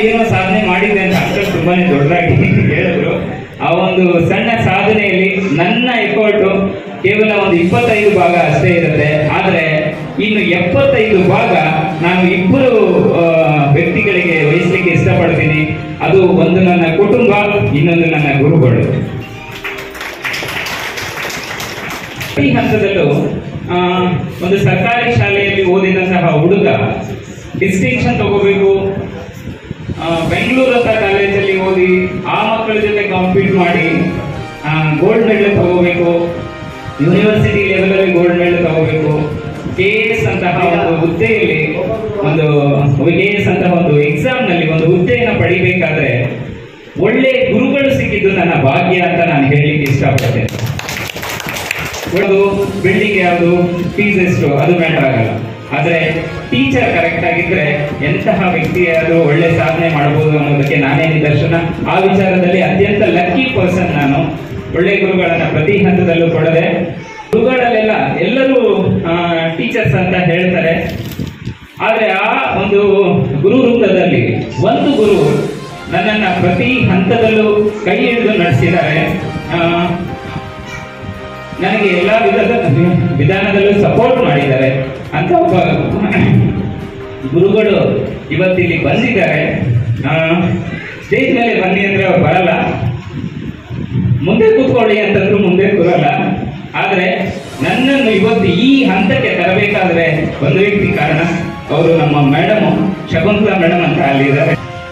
ಏನೋ ಸಾಧನೆ ಮಾಡಿದೆ ಅಂತ ಅಂಕಲ್ ತುಂಬಾನೇ ದೊಡ್ಡದಾಗಿ ಹೇಳಿದ್ರು ಆ ಒಂದು ಸಣ್ಣ ಸಾಧನೆಯಲ್ಲಿ ನನ್ನ ಎಫರ್ಟು ಕೇವಲ ಒಂದು ಇಪ್ಪತ್ತೈದು ಭಾಗ ಅಷ್ಟೇ ಇರುತ್ತೆ ಆದರೆ ಇನ್ನು ಎಪ್ಪತ್ತೈದು ಭಾಗ ನಾನು ಇಬ್ಬರು ಆ, ವ್ಯಕ್ತಿಗಳಿಗೆ ವಹಿಸ್ಲಿಕ್ಕೆ ಇಷ್ಟಪಡ್ತೀನಿ ಅದು ಒಂದು ನನ್ನ ಕುಟುಂಬ ಇನ್ನೊಂದು ನನ್ನ ಗುರುಗಳು ಈ ಹಂತದಲ್ಲೂ ಆ, ಒಂದು ಸರ್ಕಾರಿ ಶಾಲೆಯಲ್ಲಿ ಓದಿದಂತಹ ಹುಡುಗ ಡಿಸ್ಟಿಂಕ್ಷನ್ ತಗೋಬೇಕು ಆ, ಬೆಂಗಳೂರು ಅಂತ ಕಾಲೇಜಲ್ಲಿ ಓದಿ ಆ ಮಕ್ಕಳ ಜೊತೆ ಕಾಂಪೀಟ್ ಮಾಡಿ ಗೋಲ್ಡ್ ಮೆಡಲ್ ತಗೋಬೇಕು ಯೂನಿವರ್ಸಿಟಿ ಲೆವೆಲಲ್ಲಿ ಗೋಲ್ಡ್ ಮೆಡಲ್ ತಗೋಬೇಕು ಕೆ ಎಸ್ ಅಂತಹ ಒಂದು ಹುದ್ದೆಯಲ್ಲಿ ಒಂದು ಕೆ ಎಸ್ ಅಂತಹ ಒಂದು ಎಕ್ಸಾಮ್ ನಲ್ಲಿ ಒಂದು ಹುದ್ದೆಯನ್ನು ಪಡಿಬೇಕಾದ್ರೆ ಒಳ್ಳೆ ಗುರುಗಳು ಸಿಕ್ಕಿದ್ದು ನನ್ನ ಭಾಗ್ಯ ಅಂತ ನಾನು ಹೇಳಲಿಕ್ಕೆ ಇಷ್ಟಪಡ್ತೇನೆ ಉಳಿದು ಬಿಲ್ಡಿಂಗ್ ಯಾವುದು ಫೀಸ್ ಎಷ್ಟು ಅದು ಮ್ಯಾಟರ್ ಆಗಲ್ಲ ಆದ್ರೆ ಟೀಚರ್ ಕರೆಕ್ಟ್ ಆಗಿದ್ರೆ ಎಂತಹ ವ್ಯಕ್ತಿಯಾದ್ರೂ ಒಳ್ಳೆ ಸಾಧನೆ ಮಾಡಬಹುದು ಅನ್ನೋದಕ್ಕೆ ನಾನೇ ನಿದರ್ಶನ ಆ ವಿಚಾರದಲ್ಲಿ ಅತ್ಯಂತ ಲಕ್ಕಿ ಪರ್ಸನ್ ನಾನು ಒಳ್ಳೆ ಗುರುಗಳನ್ನ ಪ್ರತಿ ಹಂತದಲ್ಲೂ ಕೊಡದೆ ಗುರುಗಳಲ್ಲೆಲ್ಲ ಎಲ್ಲರೂ ಟೀಚರ್ಸ್ ಅಂತ ಹೇಳ್ತಾರೆ ಆದ್ರೆ ಆ ಒಂದು ಗುರು ವೃಂದದಲ್ಲಿ ಒಂದು ಗುರು ನನ್ನನ್ನ ಪ್ರತಿ ಹಂತದಲ್ಲೂ ಕೈ ಹಿಡಿದು ನಡೆಸಿದ್ದಾರೆ ಆ, ನನಗೆ ಎಲ್ಲ ವಿಧದ ವಿಧಾನದಲ್ಲೂ ಸಪೋರ್ಟ್ ಮಾಡಿದ್ದಾರೆ ಅಂತ ಒಬ್ಬ ಗುರುಗಳು ಇವತ್ತಿಲ್ಲಿ ಬಂದಿದ್ದಾರೆ ಸ್ಟೇಜ್ ಮೇಲೆ ಬನ್ನಿ ಅಂದ್ರೆ ಅವ್ರು ಬರಲ್ಲ ಮುಂದೆ ಕೂತ್ಕೊಳ್ಳಿ ಅಂತಂದ್ರು ಮುಂದೆ ಕೂರಲ್ಲ ಆದ್ರೆ ನನ್ನನ್ನು ಇವತ್ತು ಈ ಹಂತಕ್ಕೆ ತರಬೇಕಾದ್ರೆ ಒಂದು ವ್ಯಕ್ತಿ ಕಾರಣ ಅವರು ನಮ್ಮ ಮೇಡಮ್ ಶಕುಂತಲಾ ಮೇಡಮ್ ಅಂತ ಅಲ್ಲಿದ್ದಾರೆ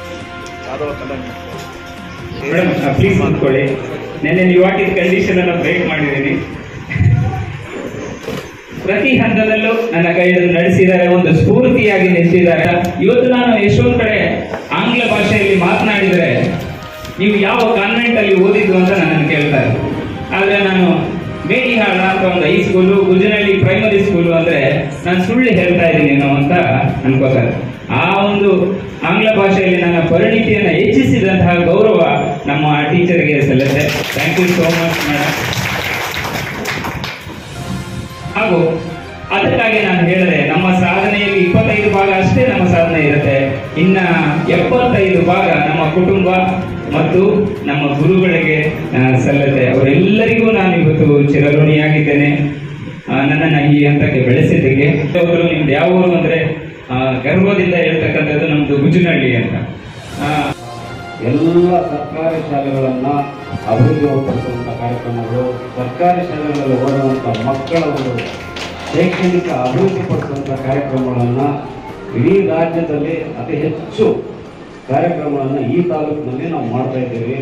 ಮೇಡಮ್ ಪ್ಲೀಸ್ ಕೂತ್ಕೊಳ್ಳಿ ನೆನ್ನೆ ನೀವು ಹಾಕಿದ ಕಂಡೀಷನ್ ಅನ್ನ ಬ್ರೇಕ್ ಮಾಡಿದ್ದೀನಿ ಪ್ರತಿ ಹಂತದಲ್ಲೂ ನನ್ನ ಕೈ ಹಿಡಿದು ನಡೆಸಿದ್ದಾರೆ ಒಂದು ಸ್ಫೂರ್ತಿಯಾಗಿ ನಿಂತಿದ್ದಾರೆ ಇವತ್ತು ನಾನು ಎಷ್ಟೊಂದು ಕಡೆ ಆಂಗ್ಲ ಭಾಷೆಯಲ್ಲಿ ಮಾತನಾಡಿದರೆ ನೀವು ಯಾವ ಕಾನ್ವೆಂಟ್ ಅಲ್ಲಿ ಓದಿದ್ದು ಅಂತ ನನ್ನನ್ನು ಕೇಳ್ತಾರೆ ಆದ್ರೆ ನಾನು ಮೇಡಿಹಾಳ ಅಂತ ಒಂದು high school Gujanahalli primary school ಅಂದ್ರೆ ನಾನು ಸುಳ್ಳು ಹೇಳ್ತಾ ಇದ್ದೀನೇನೋ ಅಂತ ಅನ್ಕೋತಾರೆ ಆ ಒಂದು ಆಂಗ್ಲ ಭಾಷೆಯಲ್ಲಿ ನನ್ನ ಪರಿಣಿತಿಯನ್ನು ಹೆಚ್ಚಿಸಿದಂತಹ ಗೌರವ ನಮ್ಮ ಟೀಚರ್ಗೆ ಸಲ್ಲುತ್ತೆ thank you so much madam ಹಾಗೂ ಅದಕ್ಕಾಗಿ ನಾನು ಹೇಳಿದೆ ನಮ್ಮ ಸಾಧನೆಯಲ್ಲಿ ಇಪ್ಪತ್ತೈದು ಭಾಗ ಅಷ್ಟೇ ನಮ್ಮ ಸಾಧನೆ ಇರುತ್ತೆ ಇನ್ನ ಎಪ್ಪತ್ತೈದು ಭಾಗ ನಮ್ಮ ಕುಟುಂಬ ಮತ್ತು ನಮ್ಮ ಗುರುಗಳಿಗೆ ಆ, ಸಲ್ಲುತ್ತೆ ಅವರೆಲ್ಲರಿಗೂ ನಾನು ಇವತ್ತು ಚಿರಋಣಿಯಾಗಿದ್ದೇನೆ ಆ, ನನ್ನನ್ನ ಈ ಹಂತಕ್ಕೆ ಬೆಳೆಸಿದ್ದಕ್ಕೆ ಅವರು ನಿಮ್ದು ಯಾವ ಊರು ಅಂದ್ರೆ ಆ, ಗರ್ವದಿಂದ ಹೇಳ್ತಕ್ಕಂಥದ್ದು ನಮ್ದು ಗುಜನಹಳ್ಳಿ ಅಂತ ಆ, ಎಲ್ಲ ಸರ್ಕಾರಿ ಶಾಲೆಗಳನ್ನ ಅಭಿವೃದ್ಧಿಪಡಿಸುವಂಥ ಕಾರ್ಯಕ್ರಮಗಳು ಸರ್ಕಾರಿ ಶಾಲೆಗಳಲ್ಲಿ ಓದುವಂಥ ಮಕ್ಕಳ ಒಂದು ಶೈಕ್ಷಣಿಕ ಅಭಿವೃದ್ಧಿಪಡಿಸುವಂಥ ಕಾರ್ಯಕ್ರಮಗಳನ್ನು ಇಡೀ ರಾಜ್ಯದಲ್ಲಿ ಅತಿ ಹೆಚ್ಚು ಕಾರ್ಯಕ್ರಮಗಳನ್ನು ಈ ತಾಲೂಕಿನಲ್ಲಿ ನಾವು ಮಾಡ್ತಾ ಇದ್ದೀವಿ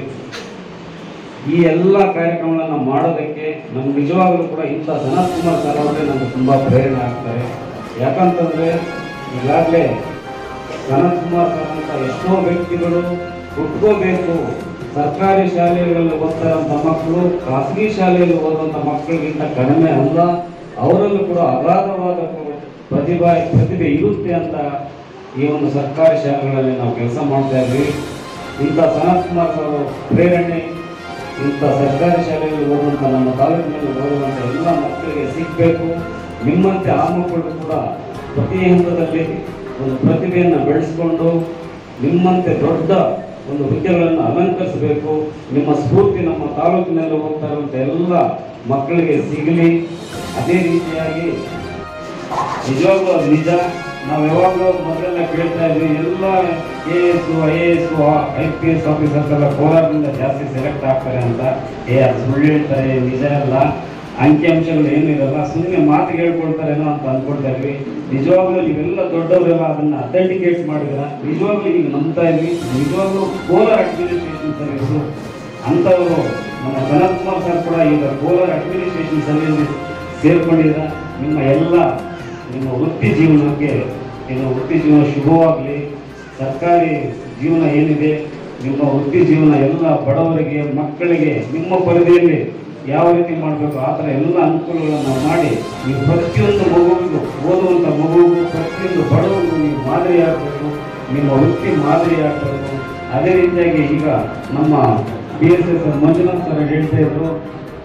ಈ ಎಲ್ಲ ಕಾರ್ಯಕ್ರಮಗಳನ್ನು ಮಾಡೋದಕ್ಕೆ ನಮ್ಗೆ ನಿಜವಾಗಲೂ ಕೂಡ ಇಂಥ ಸನತ್ ಕುಮಾರ್ ಸರ್ ಅವರೇ ನಮ್ಗೆ ತುಂಬ ಪ್ರೇರಣೆ ಆಗ್ತಾರೆ ಯಾಕಂತಂದರೆ ಈಗಾಗಲೇ ಸನತ್ ಕುಮಾರ್ ಸರ್ ಅಂತ ಎಷ್ಟೋ ವ್ಯಕ್ತಿಗಳು ಹುಟ್ಕೋಬೇಕು ಸರ್ಕಾರಿ ಶಾಲೆಗಳಲ್ಲಿ ಓದ್ತಾರಂಥ ಮಕ್ಕಳು ಖಾಸಗಿ ಶಾಲೆಯಲ್ಲಿ ಓದುವಂಥ ಮಕ್ಕಳಿಗಿಂತ ಕಡಿಮೆ ಅಲ್ಲ ಅವರಲ್ಲೂ ಕೂಡ ಅಗಾಧವಾದ ಪ್ರತಿಭಾ ಪ್ರತಿಭೆ ಇರುತ್ತೆ ಅಂತ ಈ ಒಂದು ಸರ್ಕಾರಿ ಶಾಲೆಗಳಲ್ಲಿ ನಾವು ಕೆಲಸ ಮಾಡ್ತಾ ಇದ್ವಿ ಇಂಥ ಸನತ್ ಕುಮಾರ್ ಸರ್ ಪ್ರೇರಣೆ ಇಂಥ ಸರ್ಕಾರಿ ಶಾಲೆಯಲ್ಲಿ ಓದುವಂಥ ನಮ್ಮ ತಾಲೂಕಿನಲ್ಲಿ ಓದುವಂಥ ಎಲ್ಲ ಮಕ್ಕಳಿಗೆ ಸಿಗಬೇಕು ನಿಮ್ಮಂತೆ ಆ ಮಕ್ಕಳು ಕೂಡ ಪ್ರತಿ ಹಂತದಲ್ಲಿ ಒಂದು ಪ್ರತಿಭೆಯನ್ನು ಬೆಳೆಸ್ಕೊಂಡು ನಿಮ್ಮಂತೆ ದೊಡ್ಡ ಒಂದು ಹುದ್ದೆಗಳನ್ನು ಅಲಂಕರಿಸಬೇಕು ನಿಮ್ಮ ಸ್ಫೂರ್ತಿ ನಮ್ಮ ತಾಲೂಕಿನಲ್ಲಿ ಹೋಗ್ತಾ ಇರುವಂಥ ಎಲ್ಲ ಮಕ್ಕಳಿಗೆ ಸಿಗಲಿ ಅದೇ ರೀತಿಯಾಗಿ ನಿಜವಾಗ್ಲೂ ಅದು ನಿಜ ನಾವು ಯಾವಾಗಲೂ ಮೊದಲೆಲ್ಲ ಕೇಳ್ತಾ ಇದ್ವಿ ಎಲ್ಲ K S I A S I P S officers ಎಲ್ಲ ಕೋಲಾರದಿಂದ ಜಾಸ್ತಿ ಸೆಲೆಕ್ಟ್ ಆಗ್ತಾರೆ ಅಂತ ಏ ಅದು ಸುಳ್ಳು ಹೇಳ್ತಾರೆ ನಿಜ ಅಲ್ಲ ಅಂಕಿಅಂಶಗಳು ಏನು ಇರಲ್ಲ ಸುಮ್ಮನೆ ಮಾತಿಗೆ ಹೇಳ್ಕೊಳ್ತಾರೇನೋ ಅಂತ ಅಂದ್ಕೊಳ್ತಾ ಇದ್ವಿ ನಿಜವಾಗ್ಲೂ ನೀವೆಲ್ಲ ದೊಡ್ಡವರೆಲ್ಲ ಅದನ್ನ ಅಥೆಂಟಿಕೇಟ್ ಮಾಡಿದ್ರ ನಿಜವಾಗ್ಲೂ ಈಗ ನಂಬ್ತಾ ಇದ್ವಿ ನಿಜವಾಗ್ಲೂ ಕೋಲಾರ ಅಡ್ಮಿನಿಸ್ಟ್ರೇಷನ್ ಸರ್ವಿಸು ಅಂಥವರು ನಮ್ಮ ಸನತ್ ಕುಮಾರ್ ಸರ್ ಕೂಡ ಈಗ ಕೋಲಾರ ಅಡ್ಮಿನಿಸ್ಟ್ರೇಷನ್ ಸರ್ವಿಸ್ ಸೇರ್ಕೊಂಡಿದ್ರ ನಿಮ್ಮ ಎಲ್ಲ ನಿಮ್ಮ ವೃತ್ತಿ ಜೀವನಕ್ಕೆ ನಿಮ್ಮ ವೃತ್ತಿ ಜೀವನ ಶುಭವಾಗಲಿ ಸರ್ಕಾರಿ ಜೀವನ ಏನಿದೆ ನಿಮ್ಮ ವೃತ್ತಿ ಜೀವನ ಎಲ್ಲ ಬಡವರಿಗೆ ಮಕ್ಕಳಿಗೆ ನಿಮ್ಮ ಪರಿಧಿಯಲ್ಲಿ ಯಾವ ರೀತಿ ಮಾಡಬೇಕು ಆ ಥರ ಎಲ್ಲ ಅನುಕೂಲಗಳನ್ನು ಮಾಡಿ ನೀವು ಪ್ರತಿಯೊಂದು ಮಗುವಿಗೂ ಓದುವಂಥ ಮಗುವಿಗೂ ಪ್ರತಿಯೊಂದು ಬಡವರಿಗೂ ನೀವು ಮಾದರಿ ಆಗಬೇಕು ನಿಮ್ಮ ವೃತ್ತಿ ಮಾದರಿ ಆಗಬೇಕು ಅದೇ ರೀತಿಯಾಗಿ ಈಗ ನಮ್ಮ B S S Manjunath sir ಹೇಳ್ತಾ ಇದ್ರು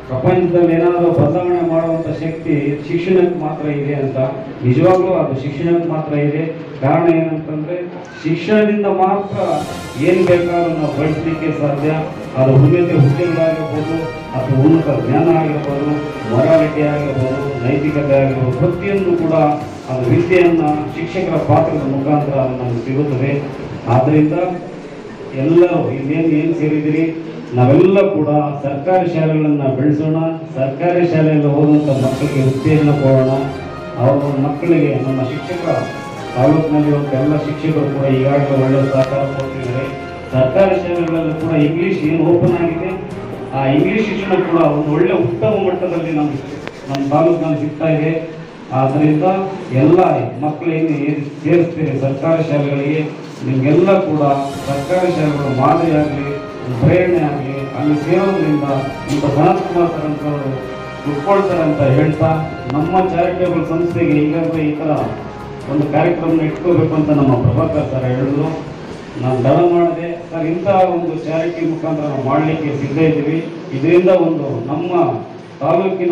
ಪ್ರಪಂಚದಲ್ಲಿ ಏನಾದರೂ ಬದಲಾವಣೆ ಮಾಡುವಂಥ ಶಕ್ತಿ ಶಿಕ್ಷಣಕ್ಕೆ ಮಾತ್ರ ಇದೆ ಅಂತ ನಿಜವಾಗ್ಲೂ ಅದು ಶಿಕ್ಷಣಕ್ಕೆ ಮಾತ್ರ ಇದೆ ಕಾರಣ ಏನಂತಂದ್ರೆ ಶಿಕ್ಷಣದಿಂದ ಮಾತ್ರ ಏನು ಬೇಕಾದ್ರೂ ನಾವು ಬಳಸಲಿಕ್ಕೆ ಸಾಧ್ಯ ಅದು ಉನ್ನತ ಹುದ್ದೆಗಳಾಗಿರ್ಬೋದು ಅಥವಾ ಉನ್ನತ ಜ್ಞಾನ ಆಗಿರ್ಬೋದು ಮೊರಾಲಿಟಿ ಆಗಿರ್ಬೋದು ನೈತಿಕತೆ ಆಗಿರ್ಬೋದು ಪ್ರತಿಯೊಂದು ಕೂಡ ಅದು ವಿದ್ಯೆಯನ್ನು ಶಿಕ್ಷಕರ ಪಾತ್ರದ ಮುಖಾಂತರ ನಮಗೆ ಸಿಗುತ್ತದೆ ಆದ್ದರಿಂದ ಎಲ್ಲರೂ ಇನ್ನೇನು ಏನು ಸೇರಿದಿರಿ ನಾವೆಲ್ಲ ಕೂಡ ಸರ್ಕಾರಿ ಶಾಲೆಗಳನ್ನು ಬೆಳೆಸೋಣ ಸರ್ಕಾರಿ ಶಾಲೆಯಲ್ಲಿ ಓದುವಂಥ ಮಕ್ಕಳಿಗೆ ವೃತ್ತಿಯನ್ನು ಕೊಡೋಣ ಅವರ ಮಕ್ಕಳಿಗೆ ನಮ್ಮ ಶಿಕ್ಷಕ ತಾಲೂಕಿನಲ್ಲಿರುವಂಥ ಎಲ್ಲ ಶಿಕ್ಷಕರು ಕೂಡ ಈಗಾಗಲೇ ಒಳ್ಳೆಯ ಸಹಕಾರ ಕೊಡ್ತಿದ್ದಾರೆ ಸರ್ಕಾರಿ ಶಾಲೆಗಳಲ್ಲೂ ಕೂಡ ಇಂಗ್ಲೀಷ್ ಏನು ಓಪನ್ ಆಗಿದೆ ಆ ಇಂಗ್ಲೀಷ್ ಶಿಕ್ಷಣ ಕೂಡ ಒಂದು ಒಳ್ಳೆ ಉತ್ತಮ ಮಟ್ಟದಲ್ಲಿ ನಮ್ಮ ನಮ್ಮ ತಾಲೂಕಿನಲ್ಲಿ ಸಿಗ್ತಾ ಇದೆ ಆದ್ದರಿಂದ ಎಲ್ಲ ಮಕ್ಕಳು ಏನು ಏನು ಸೇರಿಸ್ತೀರಿ ಸರ್ಕಾರಿ ಶಾಲೆಗಳಿಗೆ ನಿಮಗೆಲ್ಲ ಕೂಡ ಸರ್ಕಾರಿ ಶಾಲೆಗಳು ಮಾದರಿ ಆಗಲಿ ಪ್ರೇರಣೆ ಆಗಲಿ ಅಲ್ಲಿ ಸೇರೋದ್ರಿಂದ ಇಂಥ ಸನತ್ ಕುಮಾರ್ ಸರ್ ಅಂತವರು ಉಟ್ಕೊಳ್ತಾರೆ ಅಂತ ಹೇಳ್ತಾ ನಮ್ಮ ಚಾರಿಟೇಬಲ್ ಸಂಸ್ಥೆಗೆ ಈಗಾಗಲೇ ಈ ಥರ ಒಂದು ಕಾರ್ಯಕ್ರಮ ಇಟ್ಕೋಬೇಕು ಅಂತ ನಮ್ಮ ಪ್ರಭಾಕರ್ ಸರ್ ಹೇಳಿದ್ರು ನಾನು ದಳ ಮಾಡಿದೆ ಸರ್ ಇಂತಹ ಒಂದು ಚಾರಿಟಿ ಮುಖಾಂತರ ನಾವು ಮಾಡಲಿಕ್ಕೆ ಸಿದ್ಧ ಇದ್ದೀವಿ ಇದರಿಂದ ಒಂದು ನಮ್ಮ ತಾಲೂಕಿನ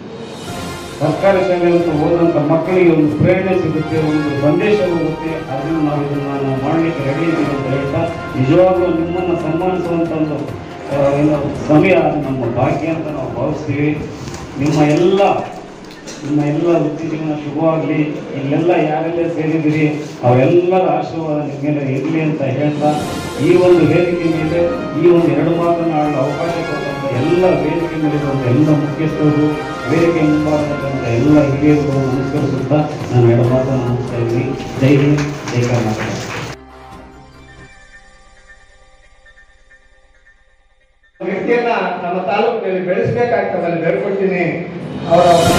ಸರ್ಕಾರಿ ಶಾಲೆಯಲ್ಲಿ ಓದುವಂಥ ಮಕ್ಕಳಿಗೆ ಒಂದು ಪ್ರೇರಣೆ ಸಿಗುತ್ತೆ ಒಂದು ಸಂದೇಶ ಹೋಗುತ್ತೆ ಅದನ್ನು ನಾವು ಇದನ್ನು ನಾವು ಮಾಡಲಿಕ್ಕೆ ರೆಡಿ ಇದ್ದೀವಿ ಅಂತ ಹೇಳ್ತಾ ನಿಜವಾಗ್ಲೂ ನಿಮ್ಮನ್ನು ಸನ್ಮಾನಿಸುವಂಥ ಒಂದು ಆ, ಏನು ಸಮಯ ಅದು ನಮ್ಮ ಭಾಗ್ಯ ಅಂತ ನಾವು ಭಾವಿಸ್ತೀವಿ ನಿಮ್ಮ ಎಲ್ಲ ನಿಮ್ಮ ಎಲ್ಲ ವೃತ್ತಿ ಜೀವನ ಶುಭವಾಗಲಿ ಇಲ್ಲೆಲ್ಲ ಯಾರೆಲ್ಲ ಸೇರಿದಿರಿ ಅವರೆಲ್ಲರ ಆಶೀರ್ವಾದ ನಿಮ್ಮ ಮೇಲೆ ಇರಲಿ ಅಂತ ಹೇಳ್ತಾ ಈ ಒಂದು ವೇದಿಕೆ ಮೇಲೆ ಈ ಒಂದು ಎರಡು ಮಾತನ್ನು ಆಡಲು ಅವಕಾಶ ಕೊಟ್ಟಂತ ಎಲ್ಲ ವೇದಿಕೆ ಮೇಲೆ ಇರುವಂಥ ಎಲ್ಲ ಮುಖ್ಯಸ್ಥರು ವೇದಿಕೆ ಮುಂಭಾಗದಂಥ ಎಲ್ಲ ಹಿರಿಯರು ನಮಸ್ಕರಿಸುತ್ತಾ ನಾನು ಎರಡು ಮಾತನ್ನು ಮುಗಿಸ್ತಾ ಇದ್ದೀನಿ ಜೈ ಹಿಂದ್ ಜೈ ಕರ್ನಾಟಕ ವ್ಯಕ್ತಿಯನ್ನ ನಮ್ಮ ತಾಲೂಕಿನಲ್ಲಿ ಬೆಳೆಸಬೇಕಾಗ್ತದೆ ಅಲ್ಲಿ ಬೇಡ್ಕೊಳ್ತೀನಿ ಅವರ